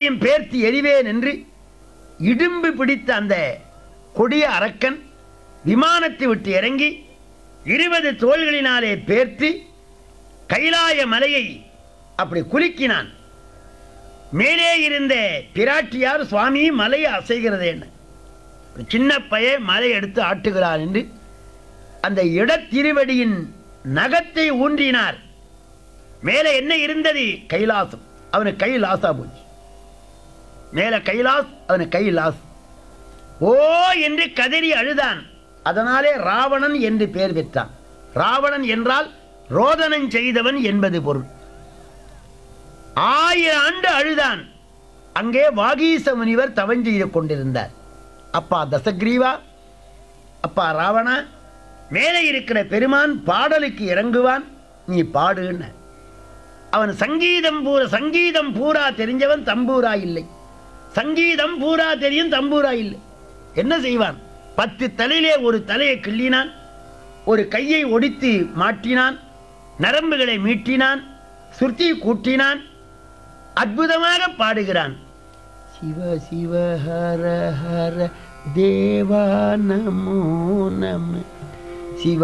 இருவரையும் பேர்த்து எறிவேன் என்று இடும்பு பிடித்த அந்த கொடிய அரக்கன் விமானத்தை விட்டு இறங்கி இருபது தோள்களினாலே பேர்த்து கைலாய மலையை அப்படி குலுக்கினான் மேலே இருந்த பிராட்டியார் சுவாமி மலை அசைகிறது என்ன ஒரு சின்ன பைய மலை எடுத்து ஆட்டுகிறார் என்று அந்த இடத்திருவடியின் நகத்தை ஊன்றினார் மேலே என்ன இருந்தது கைலாசம் அவனுக்கு கை லாசா போச்சு மேலே கைலாஸ் அவனுக்கு கை லாஸ் ஓ என்று கதறி அழுதான் அதனாலே ராவணன் என்று பெயர் பெற்றான் ராவணன் என்றால் ரோதனம் செய்தவன் என்பது பொருள் ஆயிரம் ஆண்டு அழுதான் அங்கே வாகீச முனிவர் தவம் செய்து கொண்டிருந்தார் அப்பா தசக்ரீவா அப்பா ராவணா மேலே இருக்கிற பெருமான் பாடலுக்கு இறங்குவான் நீ பாடுன்னு அவன் சங்கீதம் பூரா சங்கீதம் பூரா தெரிஞ்சவன் தம்பூரா இல்லை சங்கீதம் பூரா தெரியும் தம்பூரா இல்லை என்ன செய்வான் பத்து தலையிலே ஒரு தலையை கிள்ளினான் ஒரு கையை ஒடித்து மாட்டினான் நரம்புகளை மீட்டினான் சுருத்தி கூட்டினான் அற்புதமாக பாடுகிறான் சிவ சிவ ஹர ஹர தேவா நமோ நம